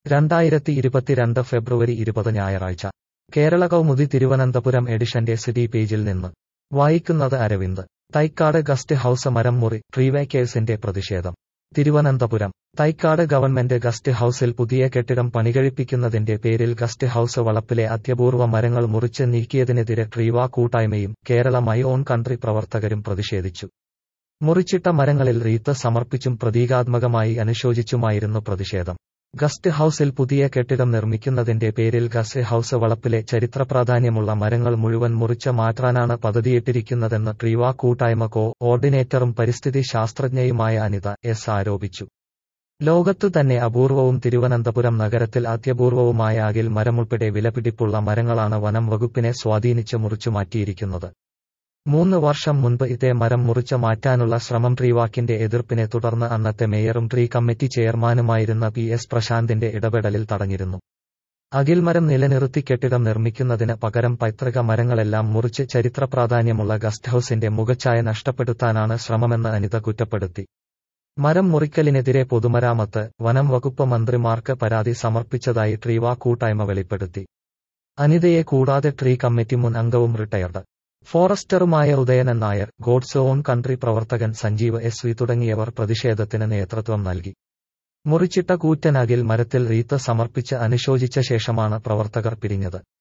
രണ്ടായിരത്തി ഇരുപത്തിരണ്ട് ഫെബ്രുവരി ഇരുപത് ഞായറാഴ്ച കേരള കൗമുദി തിരുവനന്തപുരം എഡിഷന്റെ സിറ്റി പേജിൽ നിന്ന് വായിക്കുന്നത് അരവിന്ദ് തൈക്കാട് ഗസ്റ്റ് ഹൌസ് മരം മുറി ട്രീവേക്കേഴ്സിന്റെ പ്രതിഷേധം തിരുവനന്തപുരം തൈക്കാട് ഗവൺമെന്റ് ഗസ്റ്റ് ഹൌസിൽ പുതിയ കെട്ടിടം പണികഴിപ്പിക്കുന്നതിന്റെ പേരിൽ ഗസ്റ്റ് ഹൌസ് വളപ്പിലെ അത്യപൂർവ മരങ്ങൾ മുറിച്ച് നീക്കിയതിനെതിരെ ട്രീവ കൂട്ടായ്മയും കേരള മൈ ഓൺ കൺട്രി പ്രവർത്തകരും പ്രതിഷേധിച്ചു മുറിച്ചിട്ട മരങ്ങളിൽ റീത്ത് സമർപ്പിച്ചും പ്രതീകാത്മകമായി അനുശോചിച്ചുമായിരുന്നു പ്രതിഷേധം ഗസ്റ്റ് ഹൌസിൽ പുതിയ കെട്ടിടം നിർമ്മിക്കുന്നതിന്റെ പേരിൽ ഗസ്റ്റ് ഹൌസ് വളപ്പിലെ ചരിത്ര പ്രാധാന്യമുള്ള മരങ്ങൾ മുഴുവൻ മുറിച്ച് മാറ്റാനാണ് പദ്ധതിയിട്ടിരിക്കുന്നതെന്ന് ട്രീവ കൂട്ടായ്മ കോ ഓർഡിനേറ്ററും പരിസ്ഥിതി ശാസ്ത്രജ്ഞയുമായ അനിത എസ് ആരോപിച്ചു ലോകത്തു തന്നെ അപൂർവവും തിരുവനന്തപുരം നഗരത്തിൽ അത്യപൂർവവുമായ അകിൽ മരമുൾപ്പെടെ വിലപിടിപ്പുള്ള മരങ്ങളാണ് വനം വകുപ്പിനെ സ്വാധീനിച്ച് മുറിച്ചു മാറ്റിയിരിക്കുന്നത് മൂന്ന് വർഷം മുൻപ് ഇതേ മരം മുറിച്ച് മാറ്റാനുള്ള ശ്രമം ട്രീവാക്കിന്റെ എതിർപ്പിനെ തുടർന്ന് അന്നത്തെ മേയറും ട്രീ കമ്മിറ്റി ചെയർമാനുമായിരുന്ന പി എസ് പ്രശാന്തിന്റെ ഇടപെടലിൽ തടഞ്ഞിരുന്നു അകിൽമരം നിലനിർത്തി കെട്ടിടം നിർമ്മിക്കുന്നതിന് പകരം പൈതൃക മരങ്ങളെല്ലാം മുറിച്ച് ചരിത്ര പ്രാധാന്യമുള്ള ഗസ്റ്റ് ഹൌസിന്റെ മുഖച്ഛായ നഷ്ടപ്പെടുത്താനാണ് ശ്രമമെന്ന് അനിത കുറ്റപ്പെടുത്തി മരം മുറിക്കലിനെതിരെ പൊതുമരാമത്ത് വനം വകുപ്പ് മന്ത്രിമാർക്ക് പരാതി സമർപ്പിച്ചതായി ട്രീവ കൂട്ടായ്മ വെളിപ്പെടുത്തി അനിതയെ കൂടാതെ ട്രീ കമ്മിറ്റി മുൻ അംഗവും റിട്ടയർഡ് ഫോറസ്റ്ററുമായ Udayanan Nair God's own country പ്രവർത്തകൻ സഞ്ജീവ് എസ് വി തുടങ്ങിയവർ പ്രതിഷേധത്തിന് നേതൃത്വം നൽകി മുറിച്ചിട്ട കൂറ്റനകിൽ മരത്തിൽ റീത്ത് സമർപ്പിച്ച് അനുശോചിച്ച ശേഷമാണ് പ്രവർത്തകർ പിരിഞ്ഞത്